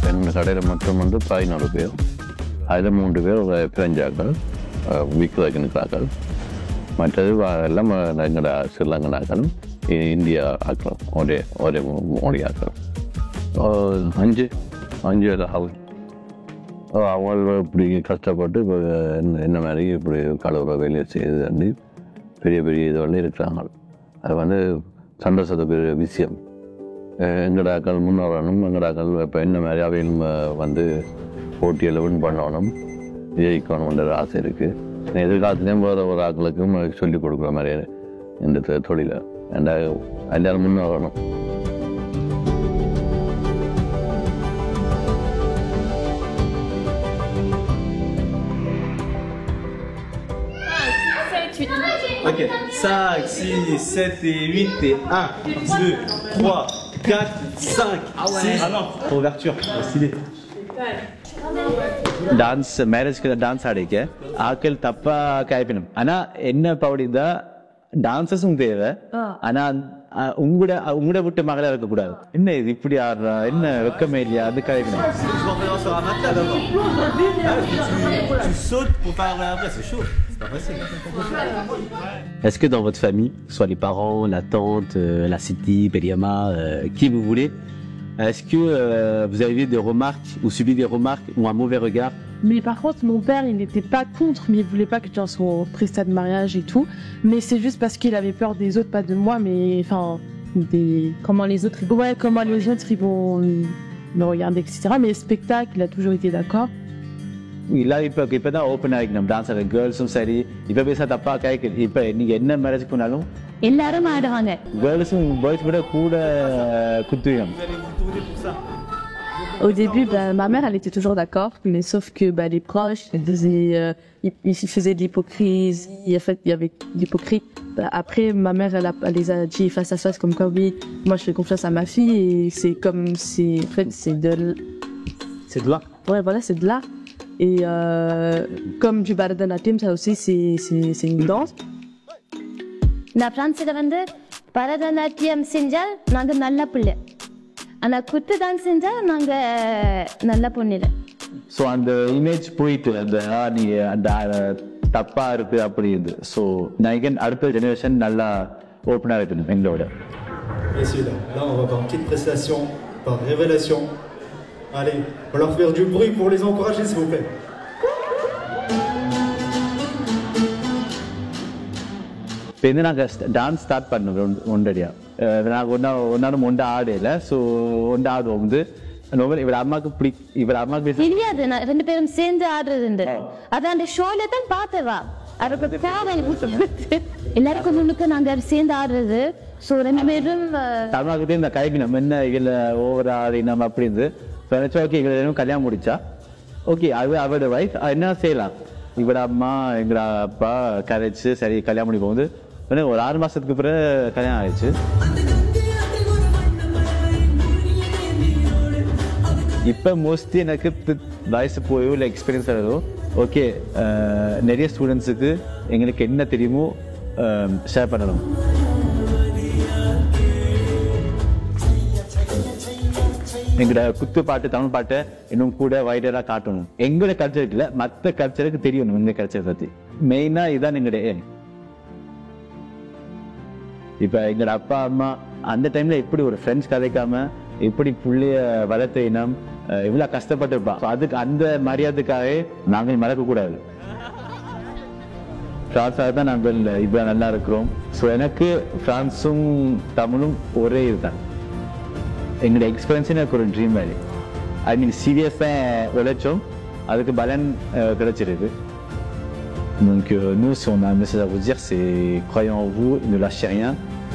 எங்கள் கடையில் மொத்தம் வந்து பதினாலு பேர் அதில் மூன்று பேர் பிரெஞ்சாக்கள் விற்கிறதுக்கு நிற்கிறார்கள் மற்றது வ- எல்லாம் எங்களோட ஸ்ரீலங்கனாக்கள் இ- இந்தியா ஆக்கள் ஒரே ஒரே மொழி ஆக்கள் அஹ் அஞ்சு அஞ்சு வேலை ஹவுஸ் அவங்க இப்படி கஷ்டப்பட்டு இப்போ என்ன என்ன மாதிரி இப்படி கழுவுற வேலையை செய்து வந்து பெரிய பெரிய இதுவெல்லாம் இருக்கிறாங்க அது வந்து சந்தோஷத்துக்கு விஷயம் அஹ் எங்கடாக்கள் முன்னேறணும் எங்கடாக்கள் இப்போ என்ன மாதிரி அவையும் அஹ், வந்து போட்டியில் வின் பண்ணணும் ஜெயிக்கணுன்ற ஆசை இருக்குது எதிர்காலத்துலேயும் வேறு ஒரு ஆக்களுக்கும் சொல்லிக் கொடுக்குற மாதிரி இந்த தொ- தொழிலை ஏண்டா எல்லாரும் முன்னேறணும் Ok, 5, 6, 7 et 8 et 1, 2, 3, 4, 5, 6. Ah non, ouverture, stylé. Dance மேரேஜ்க்கு டான்ஸ் ஆடிக்க ஆக்கள் தப்பா கைப்பினும் ஆனா என்ன பவுடிதா டான்சஸும் தேவை ஆனா அஹ், உங்களோட உங்களோட விட்டு மகளா இருக்க கூடாது என்ன இது இப்படி ஆடுறா என்ன வெக்கமே இல்லையா அது கைப்பினும் Tu vas revenir sur un matelas d'abord. Ah, tu, tu sautes pour faire un après, c'est chaud. C'est pas facile. Est-ce que dans votre famille, soit les parents, la tante, euh, la Siti, Periama, euh, qui vous voulez, est-ce que euh, vous avez vu des remarques ou subi des remarques ou un mauvais regard Mais par contre, mon père, il n'était pas contre, mais il voulait pas que je dans son prestat de mariage et tout. Mais c'est juste parce qu'il avait peur des autres, pas de moi, mais enfin, des. Comment les autres ils- Ouais, comment les autres ils vont me regarder, etc. Mais spectacle, il a toujours été d'accord. இல்ல இப்ப இப்பதான் open ஆகிக்கணும் dance ஆடுற கேர்ள்ஸும் சரி இப்ப பேச தப்பா கைக்கு இப்ப நீங்க என்ன மேரேஜ் பண்ணாலும் எல்லாரும் ஆடுவாங்க கேர்ள்ஸும் பாய்ஸ் கூட கூட குத்துவியம் Vous allez vous tourner pour ça. Au début, bah, ma mère, elle était toujours d'accord, mais sauf que bah, les proches, ils, disaient, euh, ils, ils faisaient de l'hypocrisie. En fait, il y avait de l'hypocrite. Bah, après, ma mère, elle, a, elle les a dit face à face, comme quoi, oui, moi, je fais confiance à ma fille, et c'est comme, c'est, en fait, c'est de, l- C'est de là ouais, voilà, c'est de l'art. Et euh, comme du Bharatanatyam, ça aussi, c'est, c'est, c'est une danse. நான் பிரான்ஸ்ல வந்து பரதநாட்டியம் செஞ்சால் நாங்க நல்ல பிள்ளை ஆனா குத்து dance செஞ்சா நாங்க நல்ல பொண்ணு இல்லை ஸோ அந்த இமேஜ் போயிட்டு அந்த ஆ, நீ அந்த ஆ, தப்பா இருக்கு அப்படி இது ஸோ நான் அடுத்த ஜெனரேஷன் நல்லா ஓப்பனாக இருக்கணும் எங்களோட Messieurs, là, là, on va avoir une petite prestation par révélation. Allez, on va leur faire du bruit pour les encourager, s'il vous plaît. இப்போ வந்து நாங்கள் டான்ஸ் ஸ்டார்ட் பண்ணோம் ஒன்றடியாக நாங்கள் ஒன்றா ஒன்றாலும் ஒன்றா ஆடையில ஸோ ஒன்றா ஆடுவோம் வந்து நோவல் இவர் அம்மாவுக்கு பிடி இவர் அம்மாவுக்கு பேச தெரியாது நான் ரெண்டு பேரும் சேர்ந்து ஆடுறது அது அந்த ஷோல தான் பார்த்தவா அவருக்கு தேவை எல்லாருக்கும் முன்னுக்கு நாங்க சேர்ந்து ஆடுறது ஸோ ரெண்டு பேரும் அஹ், தமிழாக்கிட்டே இந்த கைக்கு நம்ம என்ன இதில் ஓவர் ஆடினம் அப்படி இருந்து ஸோ நினச்சா ஓகே இவங்க ரெண்டும் கல்யாணம் முடிச்சா ஓகே அது அவரோட வைஃப் என்ன செய்யலாம் இவட அம்மா எங்களோட அப்பா கரைச்சு சரி கல்யாணம் பண்ணி போகுது உடனே ஒரு ஆறு மாசத்துக்கு பிறகு கல்யாணம் ஆயிடுச்சு இப்போ மோஸ்ட்லி எனக்கு தி- வயசு போயோ இல்லை எக்ஸ்பீரியன்ஸ் ஆகிறதோ ஓகே நிறைய ஸ்டூடெண்ட்ஸுக்கு எங்களுக்கு என்ன தெரியுமோ ஷேர் பண்ணணும் எங்களோட குத்து பாட்டு தமிழ் பாட்டை இன்னும் கூட வைடராக காட்டணும் எங்களோட கல்ச்சருக்கு இல்லை மற்ற கல்ச்சருக்கு தெரியணும் எங்க கல்ச்சர் பற்றி மெயினாக இதான் எங்களுடைய aim. இப்ப எங்களோட அப்பா அம்மா அந்த டைம்ல எப்படி ஒரு ஃப்ரெண்ட்ஸ் கதைக்காம எப்படி புள்ளைய வளர்த்த இனம் அஹ், இவ்வளவு கஷ்டப்பட்டு இருப்பான் So அதுக்கு அந்த மரியாதைக்காகவே நாங்கள் மறக்க கூடாது பிரான்ஸாக தான் நாங்கள் இவ்வளவு நல்லா இருக்கிறோம் ஸோ எனக்கு பிரான்ஸும் தமிழும் ஒரே இதுதான் எங்களோட எக்ஸ்பீரியன்ஸ் எனக்கு ஒரு ட்ரீம் வேலை ஐ மீன் சீரியஸாக உழைச்சோம் அதுக்கு பலன் அஹ், கிடைச்சிருக்கு Donc euh, nous, si on a un message à vous dire, c'est croyez en vous, ne lâchez rien.